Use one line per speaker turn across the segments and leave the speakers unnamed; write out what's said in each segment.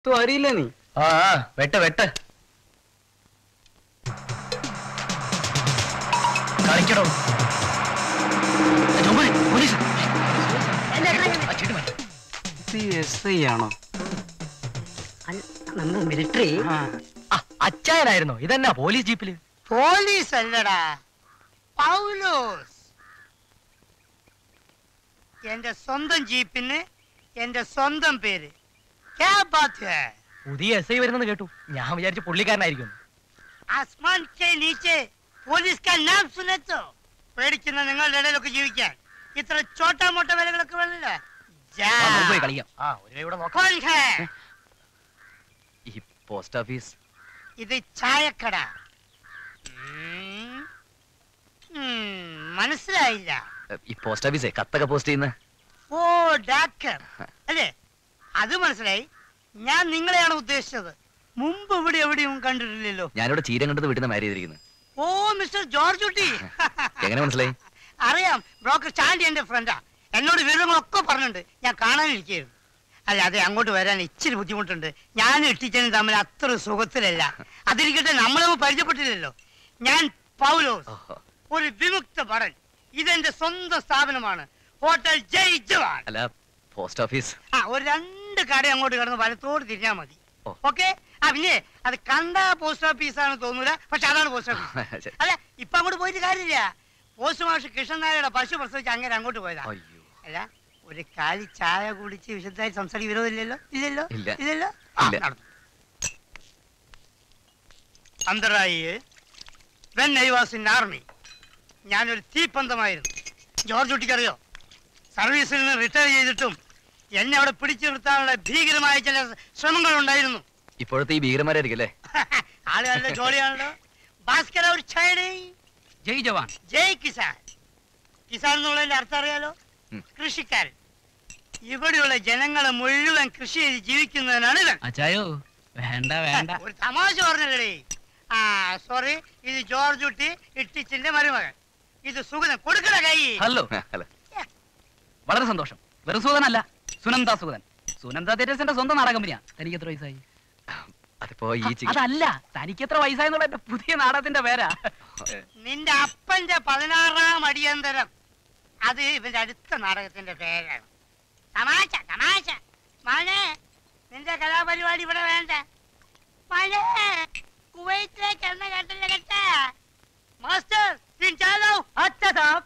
തു അറിയില്ല നീ
ആ ആ, വെട്ട് വെട്ട് കളിക്കടോ ജോമോനെ, പോലീസ്. ആ, ചീട്ട് മാറ്റ്.
ഇത് എസ് ഐ ആണോ
നമ്മൾ മിലിറ്ററി
ആ
ആ, അച്ചായനായിരുന്നോ ഇതെന്നാ പോലീസ് ജീപ്പില്
പോലീസ് അല്ലടാ പൗലോസ് എന്റെ സ്വന്തം ജീപ്പിന് എന്റെ സ്വന്തം പേര് ക്യാ ബാത് ഹൈ
പുതിയ എസ് ഐ വരുന്നെന്ന് കേട്ടു ഞാൻ വിചാരിച്ചു പുള്ളിക്കാരനായിരിക്കും
ആസ്മാൻ കെ നീച്ചെ പോലീസ് കാ നാം സുനത്തോ പേടിക്കുന്ന നിങ്ങളുടെ ഇടയിലൊക്കെ ജീവിക്കാൻ ഇത്ര ചോട്ടാ മോട്ട വിലകളൊക്കെ വേണല്ല
ആ, നമുക്ക് പോയി കളിക്കാം ആ ഒരു കൈ കൂടെ നോക്കാം
ഈ പോസ്റ്റ് ഓഫീസ്
ഇത് ചായക്കട ഉം. ഉം, മനസ്സിലായില്ല
ഈ പോസ്റ്റ് ഓഫീസേ കത്തൊക്കെ പോസ്റ്റ് ചെയ്യുന്ന
ഓ ഡാക്ടർ അല്ലേ അത് മനസ്സിലായി ഞാൻ നിങ്ങളെയാണ് ഉദ്ദേശിച്ചത് മുമ്പ് ഇവിടെ എവിടെയും കണ്ടിട്ടില്ലല്ലോ
ഞാനിവിടെ ചീരം കണ്ടത് വീട്ടിൽ നിന്ന് മാരി ചെയ്തിരിക്കുന്നത്
ഓ മിസ്റ്റർ ജോർജ് കുട്ടി
എങ്ങനെ മനസ്സിലായി
അറിയാം ബ്രോക്കർ ചാണ്ടി എന്റെ ഫ്രണ്ടാ എന്നോട് വിവരങ്ങളൊക്കെ പറഞ്ഞിട്ടുണ്ട് ഞാൻ കാണാനിരിക്കുകയായിരുന്നു അല്ല അതെ അങ്ങോട്ട് വരാൻ ഇച്ചിരി ബുദ്ധിമുട്ടുണ്ട് ഞാനും ഇട്ടിച്ചനും തമ്മിൽ അത്ര സുഖത്തിലല്ല അതിരിക്കട്ടെ നമ്മളൊന്നും പരിചയപ്പെട്ടില്ലല്ലോ ഞാൻ പൗലോസ്
ഓഹോ.
ഒരു വിമുക്ത ഭടൻ ഇതെന്റെ സ്വന്തം സ്ഥാപനമാണ് ഹോട്ടൽ ജയ് ജവാൻ
അല്ല പോസ്റ്റ് ഓഫീസ്
ആ ഒരു രണ്ട് കട അങ്ങോട്ട് കിടന്ന് വലത്തോട് തിരിഞ്ഞാൽ മതി
ഓ.
ഓക്കെ ആ പിന്നെ അത് കണ്ട പോസ്റ്റ് ഓഫീസ് ആണെന്ന് തോന്നൂല പക്ഷെ അതാണ് പോസ്റ്റ് ഓഫീസ്
ശരി.
അല്ല ഇപ്പൊ അങ്ങോട്ട് പോയിട്ട് കാര്യമില്ല പോസ്റ്റ് മാഷ് കൃഷ്ണൻ നായരുടെ പശു പ്രസവിച്ച് അങ്ങനെ അങ്ങോട്ട് പോയതാ
അയ്യോ
അല്ല ഒരു കാലി ചായ കുടിച്ച് വിശദമായി സംസാരിക്കും വിരോധമില്ലല്ലോ ഇല്ലല്ലോ
ഇല്ല.
ഇല്ലല്ലോ ആ,
ഇല്ല.
നടന്നു. അന്തരായി when I was in army ഞാനൊരു തീപ്പന്തമായിരുന്നു ജോർജ് കുട്ടിക്കറിയോ സർവീസിൽ നിന്ന് റിട്ടയർ ചെയ്തിട്ടും എന്നെ അവിടെ പിടിച്ചു നിർത്താനുള്ള ഭീകരമായ ചില ശ്രമങ്ങൾ ഉണ്ടായിരുന്നു
ഇപ്പോഴത്തെ ഈ ഭീകരന്മാരായിരിക്കും അല്ലേ
ആളുകളുടെ ജോലിയാണല്ലോ ഭാസ്കര ഒരു ചൈഡേ
ജയ് ജവാൻ
ജയ് കിസാൻ കിസാൻ എന്നുള്ളതിന്റെ അർത്ഥം അറിയാലോ
ഉം.
കൃഷിക്കാരൻ ഇവിടെയുള്ള ജനങ്ങളെ മുഴുവൻ കൃഷി ചെയ്ത് ജീവിക്കുന്നതിനാണ് ഇവൻ
അച്ചായോ വേണ്ട വേണ്ട
ഒരു തമാശ പറഞ്ഞല്ലേ ആ സോറി ഇത് ജോർജ് കുട്ടി ഇട്ടിച്ചിന്റെ മരുമകൻ ഇത് സുഗതൻ കൊടുക്കണ കൈ
ഹലോ
അല്ല
വളരെ സന്തോഷം വെറും സുഗതനല്ല സുനന്ദ സുഗതൻ സുനന്ദ തേജസിന്റെ സ്വന്തം നാടക കമ്പനിയാ തനിക്ക് എത്ര വയസ്സായി
അതിപ്പോ ഈ ചികി-
അതല്ല തനിക്ക് എത്ര വയസ്സായെന്നുള്ള എന്റെ പുതിയ നാടകത്തിന്റെ പേരാ
നിന്റെ അപ്പന്റെ പതിനാറാം അടിയന്തരം അത് ഇവന്റെ അടുത്ത നാടകത്തിന്റെ പേരാണ് തമാശ തമാശ മഴേ നിന്റെ കലാപരിപാടി ഇവിടെ വേണ്ട മഴേ കുവൈറ്റിലേക്ക് എണ്ണ കേട്ടല്ലേ കേട്ട മാസ്റ്റർ തിൻ ചാലോ അച്ഛ സാബ്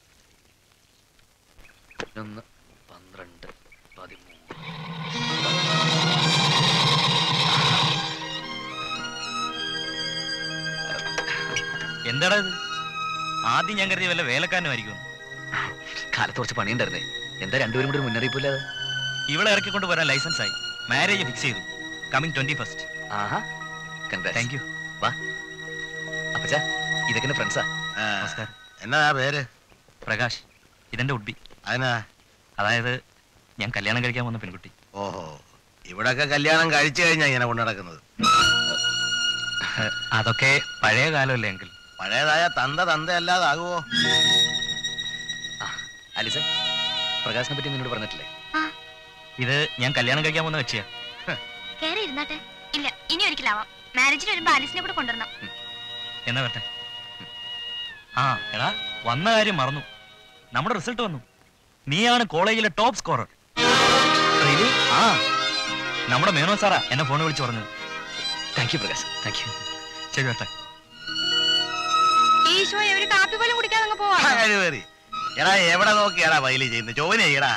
ഒന്ന് പന്ത്രണ്ട് പതിമൂന്ന്
എന്താടാ ഇത് ആദ്യം ഞാൻ കരുതിയ വല്ല വേലക്കാരനുമായിരിക്കും
കാലത്ത് കുറച്ച് പണിയുണ്ടായിരുന്നേ എന്താ രണ്ടുപേരും കൂടി ഒരു മുന്നറിയിപ്പില്ലാതെ
ഇവളെ ഇറക്കിക്കൊണ്ട് വരാൻ ലൈസൻസ് ആയി മാരേജ് ഫിക്സ് ചെയ്തു കമ്മിങ് ട്വന്റി ഫസ്റ്റ്
ആഹാ കൺഗ്രാറ്റ്സ്
താങ്ക് യു
വാ അപ്പച്ചാ ഇതൊക്കെ ഫ്രണ്ട്സാ
നമസ്കാരം
എന്നാ പേര്
പ്രകാശ് ഇതെന്റെ ഉഡ്ബി
അതിനാ
അതായത് ഞാൻ കല്യാണം കഴിക്കാൻ വന്ന പെൺകുട്ടി
ഓഹോ ഇവിടൊക്കെ കല്യാണം കഴിച്ചു കഴിഞ്ഞാ ഇങ്ങനെ കൊണ്ടു നടക്കുന്നത്
ഏഹ്, അതൊക്കെ പഴയ കാലമല്ലേ എങ്കിൽ
പഴയതായ തന്ത തന്ത അല്ലാതാകുവോ
ആ അലിസ പ്രകാശിനെ പറ്റി നിന്നോട് പറഞ്ഞിട്ടില്ലേ
ഇത് ഞാൻ കല്യാണം കഴിക്കാൻ വന്ന കക്ഷിയാ
കേറി ഇരുന്നാട്ടെ ഇല്ല ഇനി ഒരിക്കലാവാം മാരേജിന് വരുമ്പോ ആലിസിനെ കൂടെ കൊണ്ടുവരണം
എന്നാ വരട്ടെ ആ എടാ വന്ന കാര്യം മറന്നു നമ്മുടെ റിസൾട്ട് വന്നു നീയാണ് കോളേജിലെ ടോപ്പ് സ്കോറർ ആ നമ്മുടെ മേനോ സാറാ എന്നെ ഫോൺ വിളിച്ചു പറഞ്ഞത്
thank you Prakash thank you
ശരി വരട്ടെ
ഈശോയെ ഒരു കാപ്പി പോലും കുടിക്കാതെ അങ്ങ് പോവാ
കഴിവേറി എടാ എവിടെ നോക്കിയാടാ വയലി ചെയ്യുന്നത് ചോവനെ ചെയ്യടാ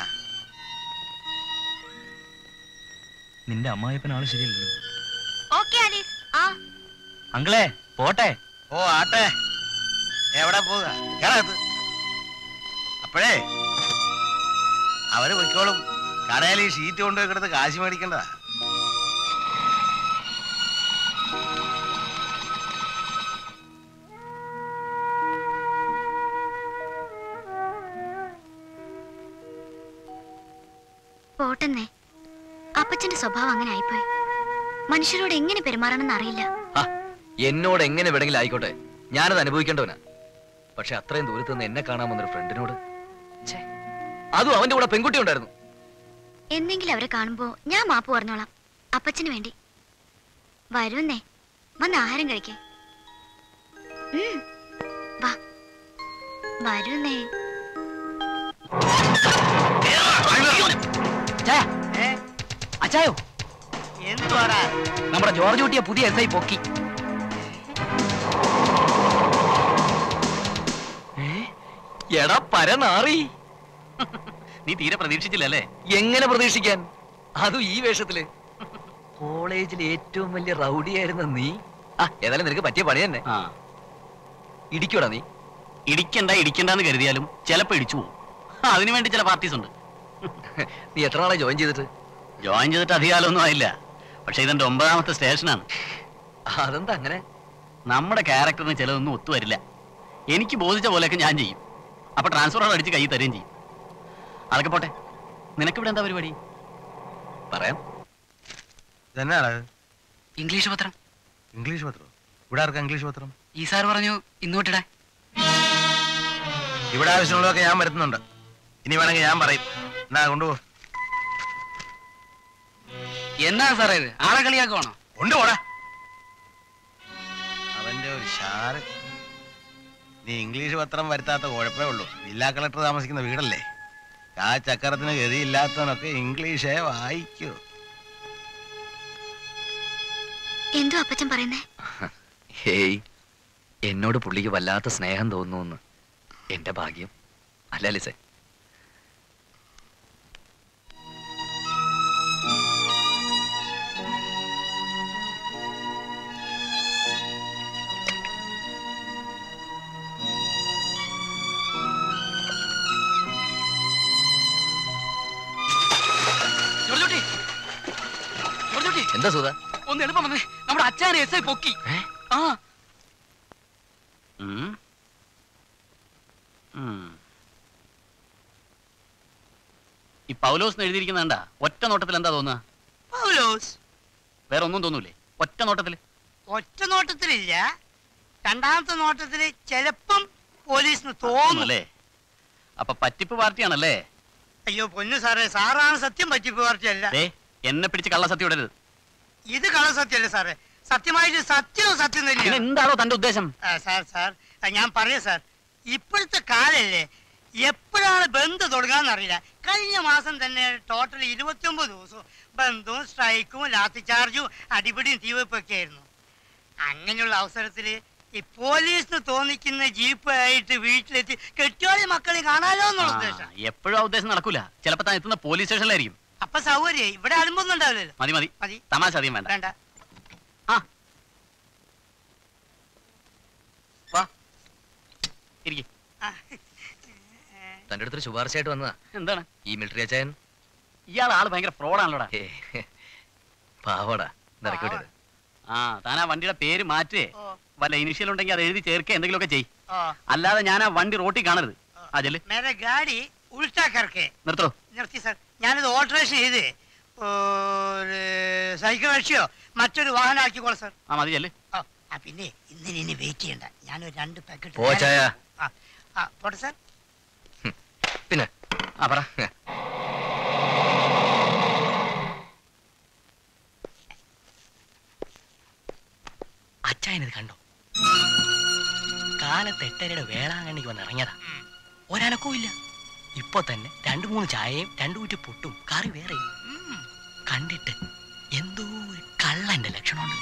നിന്റെ അമ്മായിപ്പനാള് ശരിയല്ലല്ലോ
ഓക്കെ ആലീസ് ആ
അങ്കിളെ പോട്ടെ
ഓ ആട്ടെ എവിടെ പോവുക എടാ ഇത് അപ്പോഴേ അവര് പൊയ്ക്കോളും കടയിൽ ഈ ഷീറ്റ് കൊണ്ടുപോയി കിടന്ന് കാശ് മേടിക്കണ്ടതാ
പോട്ടെന്നേ അപ്പച്ചന്റെ സ്വഭാവം അങ്ങനെ ആയിപ്പോയി മനുഷ്യരോട് എങ്ങനെ പെരുമാറണമെന്ന് അറിയില്ല
ആ എന്നോട് എങ്ങനെ വേണമെങ്കിലും ആയിക്കോട്ടെ ഞാനത് അനുഭവിക്കേണ്ടവനാ പക്ഷെ അത്രയും ദൂരത്ത് നിന്ന് എന്നെ കാണാൻ വന്നൊരു ഫ്രണ്ടിനോട് ഛേ, അതും അവന്റെ കൂടെ പെൺകുട്ടി ഉണ്ടായിരുന്നു
എന്തെങ്കിലും അവരെ കാണുമ്പോ ഞാൻ മാപ്പ് പറഞ്ഞോളാം അപ്പച്ചന് വേണ്ടി വരുന്നേ വന്ന് ആഹാരം കഴിക്കേ വാ വരുന്നേ
ചായ,
ഏ
അച്ചായോ
എന്തുവാടാ
നമ്മുടെ ജോർജ് കുട്ടിയെ പുതിയ എസ് ഐ പൊക്കി
എടാ പരനാറി
നീ തീരെ പ്രതീക്ഷിച്ചില്ലല്ലേ
എങ്ങനെ പ്രതീക്ഷിക്കാൻ അതും ഈ വേഷത്തില് കോളേജിൽ ഏറ്റവും വലിയ റൗഡിയായിരുന്ന നീ ആ ഏതായാലും നിനക്ക് പറ്റിയ പണി തന്നെ
ആ
ഇടിക്കൂടാ നീ
ഇടിക്കണ്ട ഇടിക്കണ്ടെന്ന് കരുതിയാലും ചിലപ്പോ ഇടിച്ചു പോകും അതിനു വേണ്ടി ചില പാർട്ടീസ് ഉണ്ട്
നീ എത്ര നാളെ ജോയിൻ ചെയ്തിട്ട്
ജോയിൻ ചെയ്തിട്ട് അധികാലമൊന്നും ആയില്ല പക്ഷെ ഇതെന്റെ ഒമ്പതാമത്തെ സ്റ്റേഷനാണ്
അതെന്താ അങ്ങനെ
നമ്മുടെ ക്യാരക്ടറിന് ചിലതൊന്നും ഒത്തുവരില്ല എനിക്ക് ബോധിച്ച പോലെയൊക്കെ ഞാൻ ചെയ്യും അപ്പൊ ട്രാൻസ്ഫർ അടിച്ച് കൈ തരുകയും ചെയ്യും അതൊക്കെ പോട്ടെ നിനക്കിവിടെ എന്താ പരിപാടി
പറയാം
ഇതെന്നാണ്
ഇംഗ്ലീഷ് പത്രം
ഇംഗ്ലീഷ് പത്രം ഇവിടെ ആർക്കാ ഇംഗ്ലീഷ് പത്രം
ഈ സാർ പറഞ്ഞു ഇന്നോട്ടിടാ
ഇവിടെ ആവശ്യമുള്ളതൊക്കെ ഞാൻ വരുത്തുന്നുണ്ട് ഇനി വേണമെങ്കിൽ ഞാൻ പറയും എന്നാ കൊണ്ടുപോ
എന്നാ സാറേ ഇത് ആളെ കളിയാക്കുവാണോ
കൊണ്ടുപോടാ അവന്റെ ഒരു ഷാറ് നീ ഇംഗ്ലീഷ് പത്രം വരുത്താത്ത കുഴപ്പമേ ഉള്ളൂ ജില്ലാ കളക്ടർ താമസിക്കുന്ന വീടല്ലേ ആ ചക്കരത്തിന് ഗതിയില്ലാത്തവനൊക്കെ ഇംഗ്ലീഷേ വായിക്കൂ
എന്തോ അപ്പച്ചൻ പറയുന്നേ
ഹേയ് എന്നോട് പുള്ളിക്ക് വല്ലാത്ത സ്നേഹം തോന്നുന്നു എന്റെ ഭാഗ്യം അല്ല ലിസേ
ജോർജ് കുട്ടി ജോർജ് കുട്ടി
എന്താ സുധ
ഒന്ന് എളുപ്പം വന്നേ നമ്മുടെ അച്ഛനെ എസ് ഐ പൊക്കി
ഏ?
ആ
ഉം. ഉം. ഈ പൗലോസ് എന്ന് എഴുതിയിരിക്കുന്ന കണ്ടാ ഒറ്റ നോട്ടത്തിൽ എന്താ തോന്നുക
പൗലോസ്
വേറെ ഒന്നും തോന്നൂലേ ഒറ്റ നോട്ടത്തിൽ
ഒറ്റ നോട്ടത്തിലില്ല രണ്ടാമത്തെ നോട്ടത്തില് ചിലപ്പം പോലീസിന് തോന്നും
അല്ലേ അപ്പൊ പറ്റിപ്പ് പാർട്ടിയാണല്ലേ
അയ്യോ പൊന്നു സാറേ സാറാണ് സത്യം പറ്റിപ്പ് പാർട്ടിയല്ല
ദേ എന്നെ പിടിച്ച് കള്ളസത്യം ഇടരുത്
ഇത് കള്ളസത്യമല്ല സാറേ സത്യമായിട്ട് സത്യവും സത്യം
പിന്നെ
തന്നെയാണ്
എന്താണോ തന്റെ ഉദ്ദേശം
ആ, സാർ സാർ ആ, ഞാൻ പറയാം സാർ ഇപ്പോഴത്തെ കാലല്ലേ എപ്പോഴാണ് ബന്ദ് തുടങ്ങാന്നറിയില്ല കഴിഞ്ഞ മാസം തന്നെ ടോട്ടൽ ഇരുപത്തിയൊമ്പത് ദിവസവും ബന്ധവും സ്ട്രൈക്കും ലാത്തി ചാർജും അടിപിടിയും തീവെപ്പൊക്കെ ആയിരുന്നു അങ്ങനെയുള്ള അവസരത്തിൽ ഈ പോലീസിന് തോന്നിക്കുന്ന ജീപ്പ് ആയിട്ട് വീട്ടിലെത്തി കെട്ടിയോളി മക്കളെ കാണാലോ എന്നുള്ള ഉദ്ദേശം
എപ്പോഴും ആ ഉദ്ദേശം നടക്കൂല ചിലപ്പോ താൻ എത്തുന്ന പോലീസ് സ്റ്റേഷനിലായിരിക്കും
അപ്പൊ സൗകര്യം ഇവിടെ അലുമ്പൊന്നും ഉണ്ടാവില്ലല്ലോ
മതി മതി
മതി
തമാശ അധികം വേണ്ട
വേണ്ട
ആ വാ ഇരിക്കെ
ആ,
തന്റെ അടുത്തൊരു ശുപാർശയായിട്ട് വന്നതാ
എന്താണ്
ഈ മിലിറ്ററി അച്ചായൻ
ഇയാൾ ആള് ഭയങ്കര ഫ്രോഡാണല്ലോടാ
ഹേ, പാവടാ നിറക്കി വിട്ടത്
ആ താൻ ആ വണ്ടിയുടെ പേര് മാറ്റേ
ഓ,
വല്ല ഇനിഷ്യൽ ഉണ്ടെങ്കിൽ അത് എഴുതി ചേർക്കുക എന്തെങ്കിലുമൊക്കെ ചെയ്
ഓ.
അല്ലാതെ ഞാൻ ആ വണ്ടി റോട്ടിൽ കാണരുത് ആ ചെല്ല്
മേരെ ഗാഡി ഉൾട്ടാ കറക്കേ
നിർത്തോ
നിർത്തി സാർ ഞാനിത് ഓൾട്രേഷൻ ചെയ്ത് ഒരു സൈക്കിൾ അടിച്ചോ മറ്റൊരു വാഹനം ആക്കിക്കോളാം സാർ
ആ മതി ചെല്ല്
ആ ആ, പിന്നെ ഇന്നിനി ഇനി വെയിറ്റ് ചെയ്യണ്ട ഞാനൊരു രണ്ട് പാക്കറ്റ്
പോ ചായ.
ആ ആ പോട്ടെ സാർ
പിന്നെ
ആ പറ
അച്ചായനത് കണ്ടോ കാലത്ത് എട്ടരയുടെ വേളാങ്കണ്ണിക്ക് വന്ന് ഇറങ്ങിയതാ ഒരനക്കവും ഇല്ല ഇപ്പൊ തന്നെ രണ്ടു മൂന്ന് ചായയും രണ്ടു കുറ്റി പുട്ടും കറി വേറെ കണ്ടിട്ട് എന്തോ ഒരു കള്ളന്റെ ലക്ഷണമുണ്ട്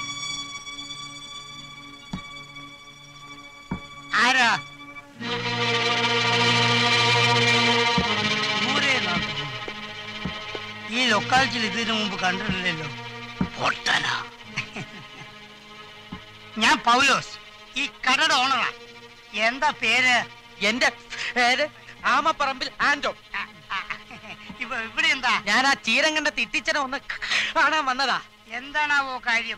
ആരാ ദൂരെയെന്നാണ് തോന്നുന്നത്. ഈ ലൊക്കാലിറ്റിയിൽ ഇതിനു മുമ്പ് കണ്ടിട്ടില്ലല്ലോ പൊട്ടനാ ഞാൻ പൗലോസ് ഈ കടയുടെ ഓണറാ എന്താ പേര്
എന്റെ പേര് ആമപ്പറമ്പിൽ ആൻഡോ
ആ, ആ, ഇവ ഇവിടെ എന്താ
ഞാൻ ആ ചീരങ്കണ്ട തിട്ടിച്ചനെ ഒന്ന് കാണാൻ വന്നതാ
എന്താണാവോ കാര്യം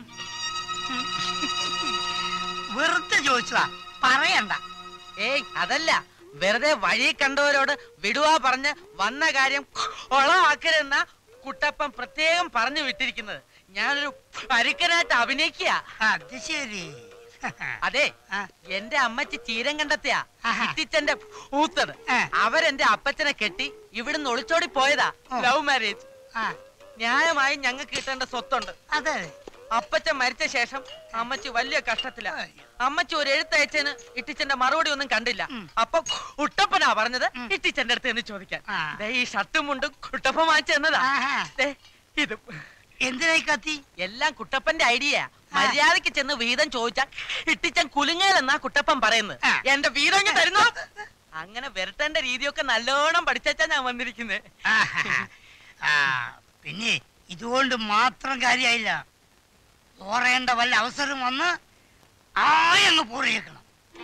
വെറുതെ ചോദിച്ചതാ പറയണ്ട
ഏയ് അതല്ല വെറുതെ വഴി കണ്ടവരോട് വിടുവാ പറഞ്ഞ് വന്ന കാര്യം ഒളമാക്കരുതെന്ന കുട്ടപ്പൻ പ്രത്യേകം പറഞ്ഞു വിട്ടിരിക്കുന്നത് ഞാനൊരു പരുക്കനായിട്ട് അഭിനയിക്കുക
അത് ശരി
അതെ
ആ,
എന്റെ അമ്മച്ചി ചീരം കണ്ടെത്തിയാ
ആഹാ.
ഇത്തിച്ചന്റെ ഊത്തത്
ആ.
അവരെന്റെ അപ്പച്ചനെ കെട്ടി ഇവിടുന്ന് ഒളിച്ചോടി പോയതാ
ഓ.
ലവ് മാരേജ്
ആ.
ന്യായമായും ഞങ്ങൾക്ക് കിട്ടേണ്ട സ്വത്തുണ്ട്
അതെ
അപ്പച്ചൻ മരിച്ച ശേഷം അമ്മച്ചി വലിയ കഷ്ടത്തില അമ്മച്ചി ഒരു എഴുത്തയച്ചന് ഇട്ടിച്ചന്റെ മറുപടി ഒന്നും കണ്ടില്ല
ഉം.
അപ്പൊ കുട്ടപ്പനാ പറഞ്ഞത്
ഉം.
ഇട്ടിച്ചന്റെ അടുത്ത് എന്ന് ചോദിക്കാൻ
ആ.
ദേ ഈ ഷർട്ടും മുണ്ടും കുട്ടപ്പൻ വാങ്ങിച്ചു തന്നതാ
ആഹാ.
ദേ, ഇത്
എന്തിനായി കത്തി
എല്ലാം കുട്ടപ്പന്റെ ഐഡിയ മര്യാദക്ക് ചെന്ന് വീതം ചോദിച്ചാൽ ഇട്ടിച്ചൻ കുലുങ്ങലെന്നാ കുട്ടപ്പൻ പറയുന്നത്
ആ.
എന്റെ വീതം ഇങ്ങ് തരുന്നു അങ്ങനെ വരട്ടേണ്ട രീതിയൊക്കെ നല്ലോണം പഠിച്ചാ ഞാൻ വന്നിരിക്കുന്നത്
ആഹാ. ആ പിന്നെ ഇതുകൊണ്ട് മാത്രം കാര്യമായില്ല പോറേണ്ട വല്ല അവസരം വന്ന് ആയങ്ങ് പൂറിയേക്കണം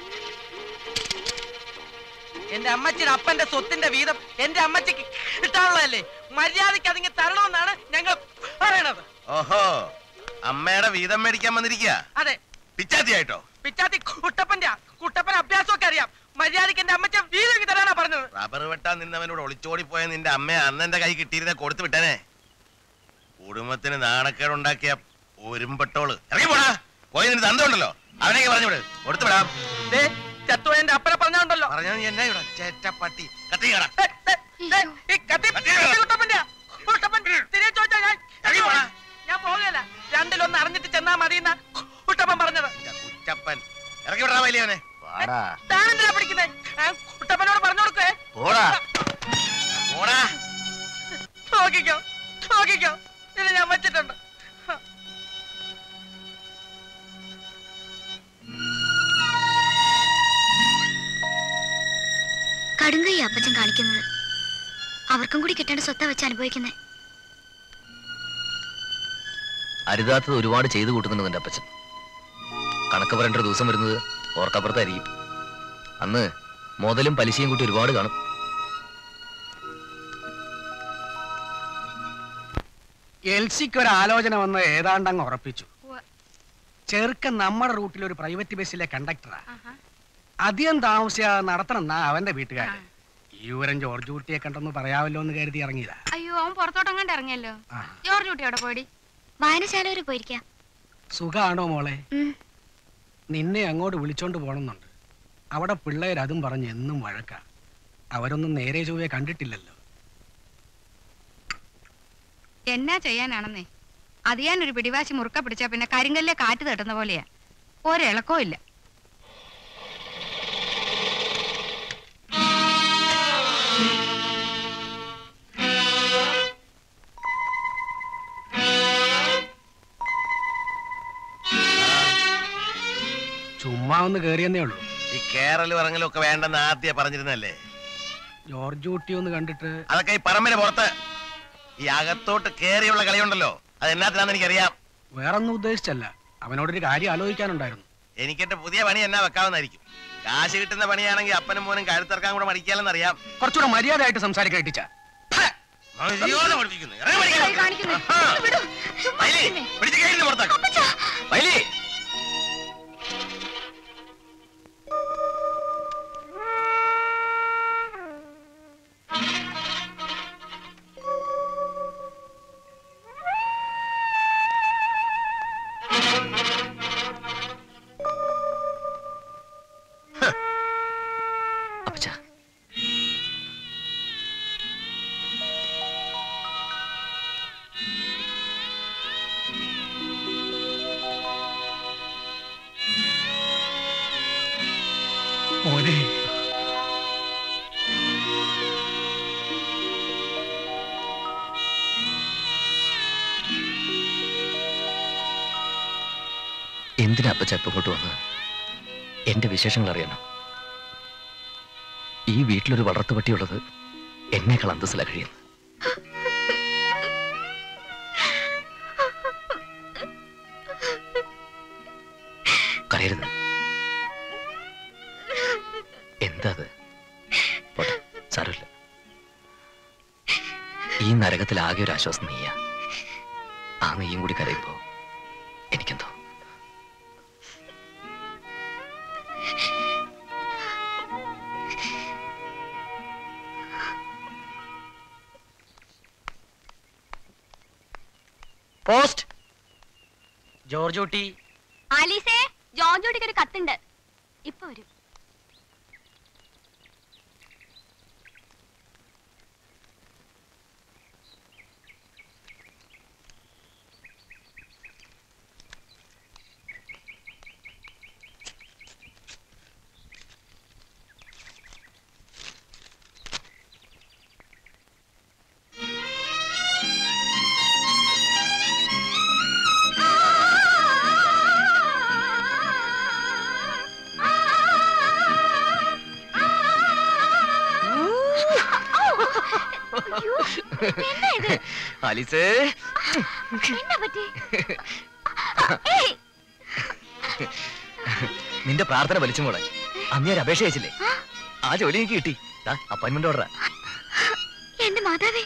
എന്റെ അമ്മച്ചിയുടെ അപ്പന്റെ സ്വത്തിന്റെ വീതം എന്റെ അമ്മച്ചിക്ക് കിട്ടാനുള്ളതല്ലേ മര്യാദക്ക് അതിങ്ങ് തരണമെന്നാണ് ഞങ്ങൾ പറയണത്
ഓഹോ അമ്മയുടെ വീതം മേടിക്കാൻ വന്നിരിക്കുക
അതെ
പിച്ചാത്തിയായിട്ടോ
പിച്ചാത്തി കുട്ടപ്പന്റെ കുട്ടപ്പൻ അഭ്യാസമൊക്കെ അറിയാം മര്യാദക്ക് എന്റെ അമ്മച്ച വീതം ഇങ്ങ് തരാനാ പറഞ്ഞത്
റബ്ബർ വെട്ടാൻ നിന്നവനോട് ഒളിച്ചോടി പോയ നിന്റെ അമ്മ അന്ന് എന്റെ കൈ കിട്ടിയിരുന്ന കൊടുത്തു വിട്ടനെ കുടുംബത്തിന് നാണക്കേടുണ്ടാക്കിയ ഒരുമ്പെട്ടോള് ഇറങ്ങി പോടാ പോയി നിന്റെ തന്തയുണ്ടല്ലോ അവനെയൊക്കെ പറഞ്ഞു വിട് കൊടുത്തു വിടാം
ദേ ചത്തു എന്റെ അപ്പനെ പറഞ്ഞുണ്ടല്ലോ
പറഞ്ഞാ നീ എന്നാ ഇവിടെ ചേറ്റപ്പട്ടി കത്തി കട
ഈ കത്തി കത്തി കുട്ടപ്പന്റെയാ. കുട്ടപ്പൻ തിരികെ ചോദിച്ചാ ഞാൻ
ഇറങ്ങി പോടാ.
ഞാൻ പോകുകയല്ല രണ്ടിലൊന്ന് അറിഞ്ഞിട്ട് ചെന്നാ മതി എന്നാ കുട്ടപ്പൻ പറഞ്ഞത്
കുറ്റപ്പൻ ഇറങ്ങി വിടാ വലിയവനെ പാടാ
താനെന്തിനാ പിടിക്കുന്നേ കുട്ടപ്പനോട് പറഞ്ഞു കൊടുക്കേ
പോടാ പോടാ
നോക്കിക്കോ നോക്കിക്കോ ഇത് ഞാൻ വെച്ചിട്ടുണ്ട്
കടുങ്കൈ അപ്പച്ചൻ കാണിക്കുന്നത് അവർക്കും കൂടി കിട്ടേണ്ട സ്വത്ത വെച്ച് അനുഭവിക്കുന്നത്
അരുതാത്തത് ഒരുപാട് ചെയ്തു കൂട്ടുന്നുണ്ട് നിന്റെ അപ്പച്ചൻ കണക്ക് പറയേണ്ട ഒരു ദിവസം വരുന്നത് ഓർക്കപ്പുറത്തായിരിക്കും അന്ന് മുതലും പലിശയും കൂട്ടി ഒരുപാട് കാണും
എൽസിക്ക് ഒരു ആലോചന വന്ന് ഏതാണ്ട് അങ്ങ് ഉറപ്പിച്ചു ചെറുക്കൻ നമ്മുടെ റൂട്ടിൽ ഒരു പ്രൈവറ്റ് ബസ്സിലെ കണ്ടക്ടറാ അധികം താമസിയാതെ നടത്തണം എന്നാ അവന്റെ വീട്ടുകാര് ഈ വിവരം ജോർജ് കുട്ടിയെ കണ്ടെന്ന് പറയാമല്ലോ എന്ന് കരുതി ഇറങ്ങിയതാ
അയ്യോ അവൻ പുറത്തോട്ടങ്ങാണ്ട് ഇറങ്ങിയല്ലോ
ആ.
ജോർജ് കുട്ടി അവിടെ പോയി വായനശാല വരെ പോയിരിക്കാം
സുഖാണോ മോളെ
ഉം.
നിന്നെ അങ്ങോട്ട് വിളിച്ചോണ്ട് പോണമെന്നുണ്ട് അവിടെ പിള്ളേർ അതും പറഞ്ഞ് എന്നും വഴക്കാ അവരൊന്നും നേരെ ചൊവ്വയെ കണ്ടിട്ടില്ലല്ലോ
എന്നാ ചെയ്യാനാണെന്നേ അത് ഞാൻ ഒരു പിടിവാശി മുറുക്ക പിടിച്ചാ പിന്നെ കരിങ്കല്ലെ കാറ്റ് തട്ടുന്ന പോലെയാ ഒരിളക്കവും ഇല്ല
ചുമ്മാ ഒന്ന് കേറിയെന്നേ ഉള്ളൂ
ഈ കേറലും ഇറങ്ങലും ഒക്കെ വേണ്ടെന്ന് ആദ്യം പറഞ്ഞിരുന്നല്ലേ
ജോർജ് കുട്ടി ഒന്ന് കണ്ടിട്ട്
അതൊക്കെ ഈ പറമ്പിന് പുറത്ത് ഈ അകത്തോട്ട് കേറിയുള്ള കളിയുണ്ടല്ലോ അത് എന്നാത്തിനാന്ന് എനിക്കറിയാം
വേറൊന്നും ഉദ്ദേശിച്ചല്ല അവനോടൊരു കാര്യം ആലോചിക്കാനുണ്ടായിരുന്നു
എനിക്കെന്റെ പുതിയ പണി എന്നാ വെക്കാവുന്നതായിരിക്കും കാശ് കിട്ടുന്ന പണിയാണെങ്കിൽ അപ്പനും മോനും കഴുത്തിറക്കാൻ കൂടെ മടിക്കാലെന്നറിയാം
കുറച്ചുകൂടെ മര്യാദയായിട്ട് സംസാരിക്കാൻ ഇട്ടിച്ച
മര്യാദ പഠിപ്പിക്കുന്നു. ഇറങ്ങി പഠിക്കാൻ.
കാണിക്കുന്നേ
ആഹാ.
വിടൂ ചുമ്മാ
വൈലി,
ഇരിക്കുന്നേ.
പിടിച്ച് കയറി പുറത്താക്കും
വൈലി അപ്പച്ചാ
മോനെ
എന്തിനാ അപ്പച്ച ഇപ്പൊ ഇങ്ങോട്ട് വന്നത് എന്റെ വിശേഷങ്ങൾ അറിയണം ഈ വീട്ടിലൊരു വളർത്തുപട്ടിയുള്ളത് എന്നേക്കാൾ അന്തസ്സില കഴിയുന്നു കരയരുത് എന്താ അത് പോട്ടെ സാരമില്ല ഈ നരകത്തിൽ ആകെ ഒരു ആശ്വാസം നീയാ ആ നെയ്യും കൂടി കരയുമ്പോ എനിക്കെന്തോ
പോസ്റ്റ് ജോർജ് കുട്ടി
ആലീസേ ജോർജോട്ടിക്ക് ഒരു കത്തുണ്ട് ഇപ്പൊ വരും
ആലിസേ
എന്നാ പറ്റി ഏയ്,
നിന്റെ പ്രാർത്ഥന വലിച്ചു മോളെ അന്ന് ഞാൻ അപേക്ഷ അയച്ചില്ലേ ആ ജോലി എനിക്ക് കിട്ടി അപ്പോയിന്റ്മെന്റ് ഓർഡറാ
എന്റെ മാതാവേ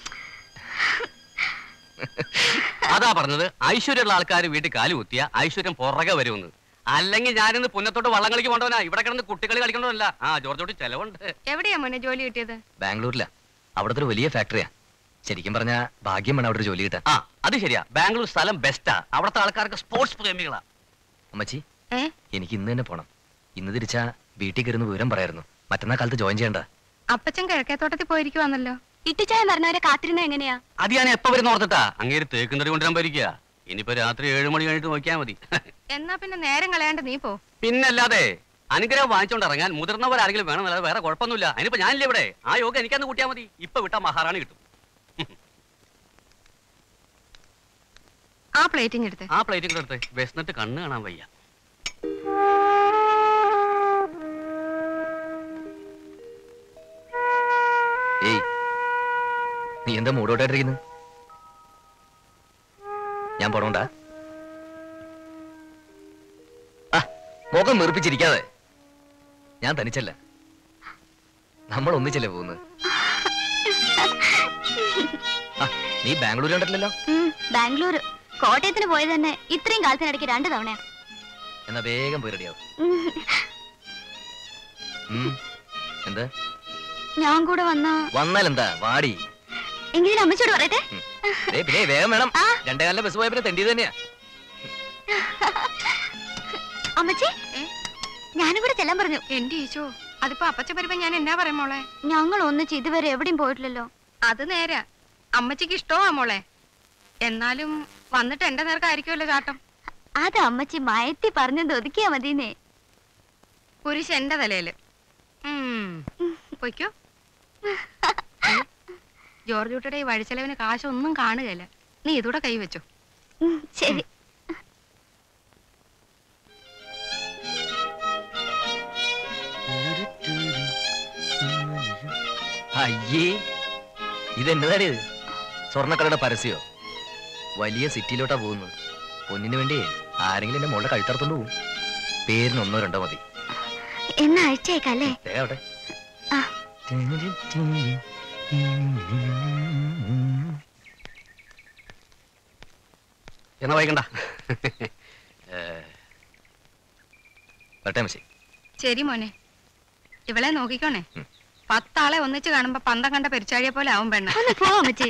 അതാ പറഞ്ഞത് ഐശ്വര്യമുള്ള ആൾക്കാർ വീട്ടിൽ കാല് കുത്തിയ ഐശ്വര്യം പുറകെ വരുമെന്ന് അല്ലെങ്കിൽ ഞാനിന്ന് പുന്നത്തോട്ട് വള്ളം കളിക്ക് കൊണ്ടുവനാ ഇവിടെ കിടന്ന് കുട്ടികളി കളിക്കണമല്ല ആ ജോർജോട്ട് ചെലവുണ്ട്
എവിടെയാ മോനെ ജോലി കിട്ടിയത്
ബാംഗ്ലൂരിലാ അവിടുത്തെ ഒരു വലിയ ഫാക്ടറിയാ ശരിക്കും പറഞ്ഞ ഭാഗ്യം വേണം അവിടെ ഒരു ജോലി കിട്ടാൻ
ആ അത് ശരിയാ ബാംഗ്ലൂർ സ്ഥലം ബെസ്റ്റാ അവിടുത്തെ ആൾക്കാർക്ക് സ്പോർട്സ് പ്രേമികളാ
അമ്മച്ചി
ഏ
എനിക്ക് ഇന്ന് തന്നെ പോണം ഇന്ന് തിരിച്ചാ വീട്ടിൽ കയറുന്ന വിവരം പറയായിരുന്നു മറ്റന്നാ കാലത്ത് ജോയിൻ ചെയ്യണ്ട
അപ്പച്ചൻ കിഴക്കേത്തോട്ടത്തിൽ പോയിരിക്കുവാന്നല്ലോ
ഇട്ടിച്ചായ മരണവരെ കാത്തിരുന്ന എങ്ങനെയാ
അത് ഞാൻ എപ്പോ വരുന്ന ഓർത്തിട്ടാ അങ്ങേര് തേക്കുന്നറി കൊണ്ടുവരാൻ പോയിരിക്കുക ഇനിയിപ്പോ രാത്രി ഏഴ് മണി കഴിഞ്ഞിട്ട് നോക്കിയാൽ മതി
എന്നാ പിന്നെ നേരം കളയാണ്ട് നീ പോ
പിന്നല്ലാതെ അനുഗ്രഹം വാങ്ങിച്ചോണ്ട് ഇറങ്ങാൻ മുതിർന്നവരാരെങ്കിലും വേണം അല്ലാതെ വേറെ കുഴപ്പമൊന്നുമില്ല അതിനിപ്പോ ഞാനില്ലേ ഇവിടെ ആ യോഗ എനിക്കന്ന് കൂട്ടിയാൽ മതി ഇപ്പൊ വിട്ടാ മഹാറാണി കിട്ടും
ആ പ്ലേറ്റിംഗ് എടുത്ത്
ആ പ്ലേറ്റ് കൂടെ എടുത്ത് വിശന്നിട്ട് കണ്ണ് കാണാൻ വയ്യ
ഏയ് നീ എന്താ മൂടോട്ടായിട്ടിരിക്കുന്നു ഞാൻ പോണോണ്ടാ ആ മുഖം വീർപ്പിച്ചിരിക്കാതെ ഞാൻ തനിച്ചല്ല നമ്മൾ ഒന്നിച്ചല്ലേ പോകുന്നത് ആ, നീ ബാംഗ്ലൂർ കണ്ടിട്ടില്ലല്ലോ
ഉം, ബാംഗ്ലൂർ കോട്ടയത്തിന് പോയത് തന്നെ ഇത്രയും കാലത്തിനിടയ്ക്ക് രണ്ടു തവണയാ
എന്നാ വേഗം പോയി റെഡിയാവും
ഉം,
ഉം. എന്താ
ഞാൻ കൂടെ വന്ന
വന്നാലെന്താ വാടി
എങ്കിലും അമ്മച്ചോട് പറയട്ടെ
ദേ, പിന്നെ വേഗം വേണം
ആ.
രണ്ടേ കാലിലെ ബസ് പോയ പിന്നെ തെണ്ടി തന്നെയാ
അമ്മച്ചി
ഏ?
ഞാനും കൂടെ ചെല്ലാൻ പറഞ്ഞു
എന്റെ ഈശോ അതിപ്പോ അപ്പച്ച വരുമ്പോ ഞാൻ എന്നാ പറയാം മോളെ
ഞങ്ങൾ ഒന്നിച്ച് ഇതുവരെ എവിടെയും പോയിട്ടില്ലല്ലോ
അത് നേരാ അമ്മച്ചിക്ക് ഇഷ്ടമാ മോളെ എന്നാലും വന്നിട്ട് എന്റെ നേർക്കായിരിക്കുമല്ലോ ചാട്ടം
അത് അമ്മച്ചി മയത്തി പറഞ്ഞത് ഒതുക്കിയാ മതിന്നേ
കുരിശ് എന്റെ തലയില് ഉം. പൊയ്ക്കോ ജോർജ് കുട്ടിയുടെ ഈ വഴിച്ചെലവിന് കാശൊന്നും കാണുകയില്ല നീ ഇതൂടെ കൈവച്ചോ
ഉം, ശരി
അയ്യേ ഇതെന്നതാടി ഇത് സ്വർണ്ണക്കടയുടെ പരസ്യോ വലിയ സിറ്റിയിലോട്ടാ പോകുന്നത് പൊന്നിന് വേണ്ടി ആരെങ്കിലും എന്റെ മോളുടെ കഴുത്തറത്തോണ്ട് പോകും പേരിന് ഒന്നോ രണ്ടോ മതി
എന്നാ അയച്ചേക്കല്ലേ
ദേ അവിടെ
ആ.
എന്നാ വൈകണ്ട
വരട്ടെ മച്ചി
ശരി മോനെ ഇവളെ നോക്കിക്കോണേ
ഉം.
പത്താളെ ഒന്നിച്ച് കാണുമ്പോ പന്തം കണ്ട പെരിച്ചാഴിയെ പോലെ ആവും പെണ്ണ
ഒന്ന് പോ അമ്മച്ചി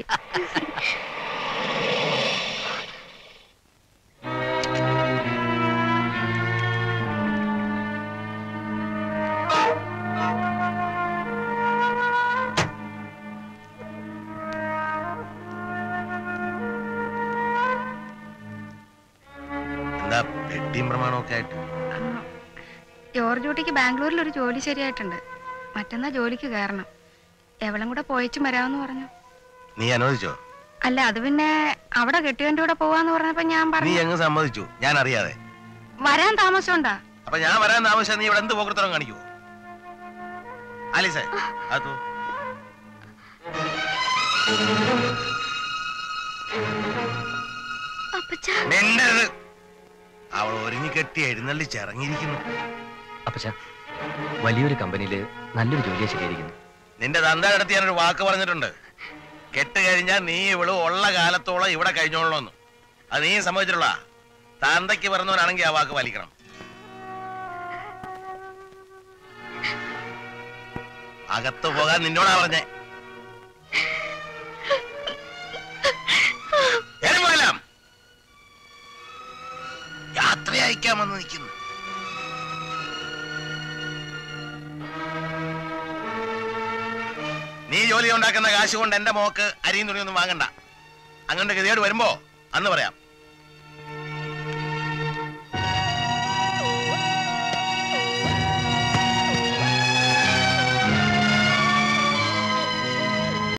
എന്താ പെട്ടിയും പ്രമാണമൊക്കെ ആയിട്ട്
ജോർജ് കുട്ടിക്ക് ബാംഗ്ലൂരിൽ ഒരു ജോലി ശരിയായിട്ടുണ്ട് മറ്റന്നാ ജോലിക്ക് കയറണം എവളും കൂടെ പോയിച്ചും വരാമെന്ന് പറഞ്ഞു
നീ അനുവദിച്ചോ
അല്ല അത് പിന്നെ അവിടെ കെട്ടിയവന്റെ കൂടെ പോവാന്ന് പറഞ്ഞപ്പോ ഞാൻ
നീ
പറഞ്ഞു
അങ്ങ് സമ്മതിച്ചു ഞാൻ അറിയാതെ
വരാൻ താമസമുണ്ടാ
അപ്പൊ ഞാൻ വരാൻ താമസിച്ചാൽ നീ ഇവിടെ എന്ത് പോക്കൃത്തരം കാണിക്കുവോ ആലീസേ അതോ
അപ്പച്ച
നിന്റേത് അവൾ ഒരുങ്ങി കെട്ടി എഴുന്നള്ളിച്ച് ഇറങ്ങിയിരിക്കുന്നു
അപ്പച്ച വലിയൊരു കമ്പനിയിൽ നല്ലൊരു ജോലിയാ ശരിയായിരിക്കുന്നു
നിന്റെ തന്തടുത്ത് ഞാനൊരു വാക്ക് പറഞ്ഞിട്ടുണ്ട് കെട്ട് കഴിഞ്ഞാൽ നീ ഇവള് ഉള്ള കാലത്തോളം ഇവിടെ കഴിഞ്ഞോളൂന്ന് അത് നീ സമ്മതിച്ചിട്ടുള്ള താന്തയ്ക്ക് പറഞ്ഞവനാണെങ്കിൽ ആ വാക്ക് പാലിക്കണം അകത്ത് പോകാൻ നിന്നോടാ പറഞ്ഞേ ഏറി പോകലാം. യാത്ര അയക്കാമെന്ന് നിൽക്കുന്നു നീ ജോലി ഉണ്ടാക്കുന്ന കാശ് കൊണ്ട് എന്റെ മോക്ക് അരിയും തുണിയൊന്നും വാങ്ങണ്ട അങ്ങോട്ട് ഗതിയോട് വരുമ്പോ അന്ന് പറയാം